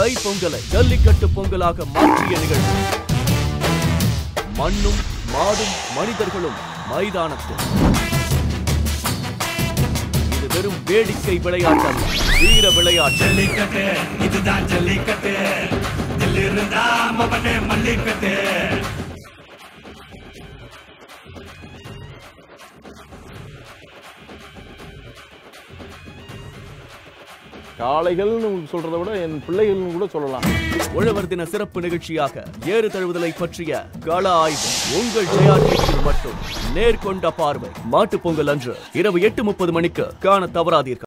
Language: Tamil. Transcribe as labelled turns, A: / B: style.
A: தை பொங்கலை ஜல்லிக்கட்டு பொங்கலாக மாற்றிய நிகழ்வு மண்ணும் மாடும் மனிதர்களும் மைதானத்தில் இது வெறும் வேடிக்கை விளையாட்டு அல்ல, வீர விளையாட்டு
B: ஜல்லிக்கட்டு இதுதான் ஜல்லிக்கட்டு தில் இருந்தா மவனே மல்லிக்கட்டு
C: காளைகள்னு சொல்றதை விட என் பிள்ளைகள்னு கூட சொல்லலாம்
A: உழவர் தின சிறப்பு நிகழ்ச்சியாக ஏறு தழுவுதலை பற்றிய கள ஆய்வு உங்கள் ஜெயா டிவியில் மட்டும் நேர்கொண்ட பார்வை மாட்டுப் பொங்கல் அன்று இரவு எட்டு முப்பது மணிக்கு காண தவறாதீர்கள்